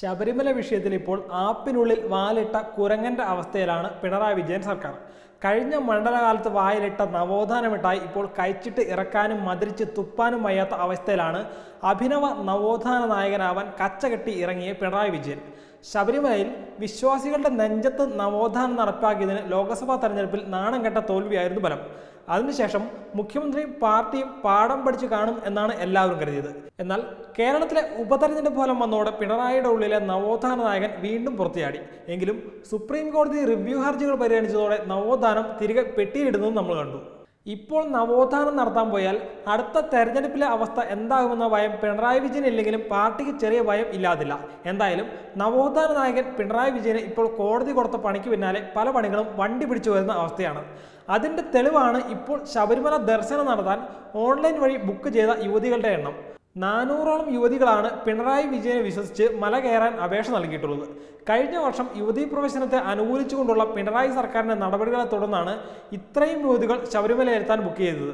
ശബരിമല വിഷയത്തിൽ ഇപ്പോൾ ആപ്പിനുള്ളിൽ വാലിട്ട കുരങ്ങന്റെ അവസ്ഥയിലാണ് പിണറായി വിജയൻ സർക്കാർ കഴിഞ്ഞ മണ്ഡലകാലത്ത് വായിലിട്ട നവോത്ഥാനമിട്ടായി ഇപ്പോൾ കഴിച്ചിട്ട് ഇറക്കാനും മതിരിച്ച് തുപ്പാനും വയ്യാത്ത അവസ്ഥയിലാണ് അഭിനവ നവോത്ഥാന നായകനാവാൻ കച്ചകെട്ടി ഇറങ്ങിയ പിണറായി വിജയൻ ശബരിമലയിൽ വിശ്വാസികളുടെ നെഞ്ചത്ത് നവോത്ഥാനം നടപ്പാക്കിയതിന് ലോക്സഭാ തെരഞ്ഞെടുപ്പിൽ നാണം കെട്ട തോൽവിയായിരുന്നു ഫലം അതിനുശേഷം മുഖ്യമന്ത്രിയും പാർട്ടിയും പാഠം പഠിച്ചു കാണും എന്നാണ് എല്ലാവരും കരുതിയത് എന്നാൽ കേരളത്തിലെ ഉപതെരഞ്ഞെടുപ്പ് ഫലം വന്നതോടെ പിണറായിയുടെ ഉള്ളിലെ നവോത്ഥാന നായകൻ വീണ്ടും പുറത്തിയാടി എങ്കിലും സുപ്രീം കോടതി റിവ്യൂ ഹർജികൾ പരിഗണിച്ചതോടെ നവോത്ഥാനം തിരികെ പെട്ടിയിടുന്നത് നമ്മൾ കണ്ടു ഇപ്പോൾ നവോത്ഥാനം നടത്താൻ പോയാൽ അടുത്ത തെരഞ്ഞെടുപ്പിലെ അവസ്ഥ എന്താകുമെന്ന ഭയം പിണറായി വിജയൻ ഇല്ലെങ്കിലും പാർട്ടിക്ക് ചെറിയ ഭയം ഇല്ലാതില്ല എന്തായാലും നവോത്ഥാന നായകൻ പിണറായി വിജയന് ഇപ്പോൾ കോടതി കൊടുത്ത പണിക്ക് പിന്നാലെ പല പണികളും വണ്ടി പിടിച്ചു വരുന്ന അവസ്ഥയാണ് അതിന്റെ തെളിവാണ് ഇപ്പോൾ ശബരിമല ദർശനം നടത്താൻ ഓൺലൈൻ വഴി ബുക്ക് ചെയ്ത യുവതികളുടെ എണ്ണം നാനൂറോളം യുവതികളാണ് പിണറായി വിജയനെ വിശ്വസിച്ച് മല കയറാൻ അപേക്ഷ നൽകിയിട്ടുള്ളത് കഴിഞ്ഞ വർഷം യുവതീ പ്രവേശനത്തെ അനുകൂലിച്ചുകൊണ്ടുള്ള പിണറായി സർക്കാരിന്റെ നടപടികളെ തുടർന്നാണ് ഇത്രയും യുവതികൾ ശബരിമലയിലെത്താൻ ബുക്ക് ചെയ്തത്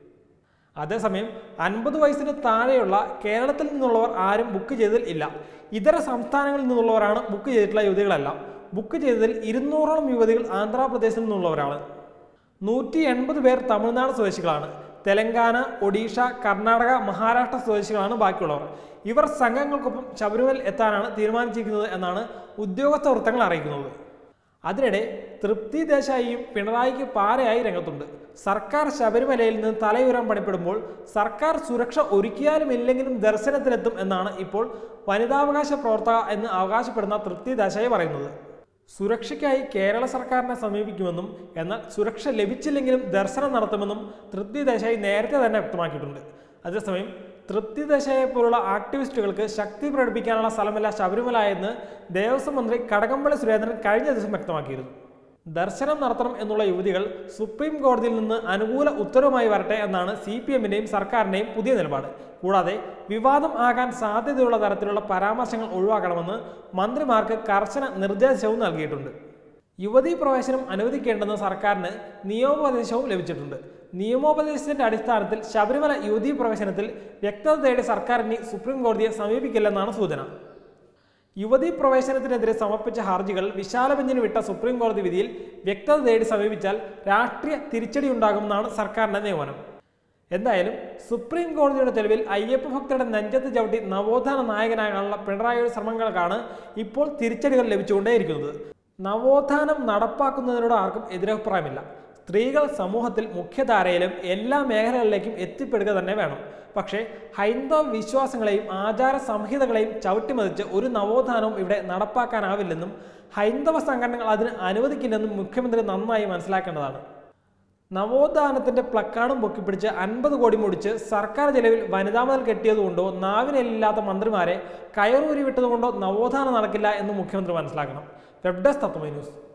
അതേസമയം അൻപത് വയസ്സിന് താഴെയുള്ള കേരളത്തിൽ നിന്നുള്ളവർ ആരും ബുക്ക് ചെയ്തതിൽ ഇല്ല ഇതര സംസ്ഥാനങ്ങളിൽ നിന്നുള്ളവരാണ് ബുക്ക് ചെയ്തിട്ടുള്ള യുവതികളെല്ലാം ബുക്ക് ചെയ്തതിൽ ഇരുന്നൂറോളം യുവതികൾ ആന്ധ്രാപ്രദേശിൽ നിന്നുള്ളവരാണ് നൂറ്റി എൺപത് പേർ തമിഴ്നാട് സ്വദേശികളാണ് തെലങ്കാന ഒഡീഷ കർണാടക മഹാരാഷ്ട്ര സ്വദേശികളാണ് ബാക്കിയുള്ളവർ ഇവർ സംഘങ്ങൾക്കൊപ്പം ശബരിമല എത്താനാണ് തീരുമാനിച്ചിരിക്കുന്നത് എന്നാണ് ഉദ്യോഗസ്ഥ വൃത്തങ്ങൾ അറിയിക്കുന്നത് അതിനിടെ തൃപ്തി ദേശായിയും പിണറായിക്ക് പാരയായി രംഗത്തുണ്ട് സർക്കാർ ശബരിമലയിൽ നിന്ന് തലയുയരാൻ പണിപ്പെടുമ്പോൾ സർക്കാർ സുരക്ഷ ഒരുക്കിയാലും ഇല്ലെങ്കിലും ദർശനത്തിനെത്തും എന്നാണ് ഇപ്പോൾ വനിതാവകാശ പ്രവർത്തക എന്ന് അവകാശപ്പെടുന്ന തൃപ്തി ദേശായി പറയുന്നത് സുരക്ഷയ്ക്കായി കേരള സർക്കാരിനെ സമീപിക്കുമെന്നും എന്നാൽ സുരക്ഷ ലഭിച്ചില്ലെങ്കിലും ദർശനം നടത്തുമെന്നും തൃപ്തി ദേശായി നേരത്തെ തന്നെ വ്യക്തമാക്കിയിട്ടുണ്ട് അതേസമയം തൃപ്തി ദേശായെ പോലുള്ള ആക്ടിവിസ്റ്റുകൾക്ക് ശക്തി പ്രകടിപ്പിക്കാനുള്ള സ്ഥലമല്ല ശബരിമല എന്ന് ദേവസ്വം മന്ത്രി കടകംപള്ളി സുരേന്ദ്രൻ കഴിഞ്ഞ ദിവസം വ്യക്തമാക്കിയിരുന്നു ദർശനം നടത്തണം എന്നുള്ള യുവതികൾ സുപ്രീം കോടതിയിൽ നിന്ന് അനുകൂല ഉത്തരവുമായി വരട്ടെ എന്നാണ് സി പി എമ്മിന്റെയും സർക്കാരിന്റെയും പുതിയ നിലപാട് കൂടാതെ വിവാദം ആകാൻ സാധ്യതയുള്ള തരത്തിലുള്ള പരാമർശങ്ങൾ ഒഴിവാക്കണമെന്ന് മന്ത്രിമാർക്ക് കർശന നിർദ്ദേശവും നൽകിയിട്ടുണ്ട് യുവതീ പ്രവേശനം അനുവദിക്കേണ്ടെന്ന് സർക്കാരിന് നിയമോപദേശവും ലഭിച്ചിട്ടുണ്ട് നിയമോപദേശത്തിന്റെ അടിസ്ഥാനത്തിൽ ശബരിമല യുവതീ പ്രവേശനത്തിൽ വ്യക്തത തേടി സർക്കാർ ഇനി സുപ്രീം കോടതിയെ സമീപിക്കില്ലെന്നാണ് സൂചന യുവതീ പ്രവേശനത്തിനെതിരെ സമർപ്പിച്ച ഹർജികൾ വിശാല ബെഞ്ചിന് വിട്ട സുപ്രീം കോടതി വിധിയിൽ വ്യക്തത തേടി സമീപിച്ചാൽ രാഷ്ട്രീയ തിരിച്ചടിയുണ്ടാകുമെന്നാണ് സർക്കാരിന്റെ നിയമനം എന്തായാലും സുപ്രീം കോടതിയുടെ തെളിവിൽ അയ്യപ്പ ഭക്തരുടെ നെഞ്ചത്ത് ചവിട്ടി നവോത്ഥാന നായകനാകാനുള്ള പിണറായിയുടെ ശ്രമങ്ങൾക്കാണ് ഇപ്പോൾ തിരിച്ചടികൾ ലഭിച്ചുകൊണ്ടേയിരിക്കുന്നത് നവോത്ഥാനം നടപ്പാക്കുന്നതിനോട് ആർക്കും എതിരഭിപ്രായമില്ല സ്ത്രീകൾ സമൂഹത്തിൽ മുഖ്യധാരയിലും എല്ലാ മേഖലകളിലേക്കും എത്തിപ്പെടുക തന്നെ വേണം പക്ഷേ ഹൈന്ദവ വിശ്വാസങ്ങളെയും ആചാര സംഹിതകളെയും ചവിട്ടിമതിച്ച് ഒരു നവോത്ഥാനവും ഇവിടെ നടപ്പാക്കാനാവില്ലെന്നും ഹൈന്ദവ സംഘടനകൾ അതിന് അനുവദിക്കില്ലെന്നും മുഖ്യമന്ത്രി നന്നായി മനസ്സിലാക്കേണ്ടതാണ് നവോത്ഥാനത്തിന്റെ പ്ലക്കാർഡും പൊക്കിപ്പിടിച്ച് അൻപത് കോടി മുടിച്ച് സർക്കാർ ചെലവിൽ വനിതാ മുതൽ കെട്ടിയതുകൊണ്ടോ നാവിനെല്ലില്ലാത്ത മന്ത്രിമാരെ കയറൂരി വിട്ടതുകൊണ്ടോ നവോത്ഥാനം നടക്കില്ല എന്ന് മുഖ്യമന്ത്രി മനസ്സിലാക്കണം വെബ് ഡെസ്ക് തത്വമൈ ന്യൂസ്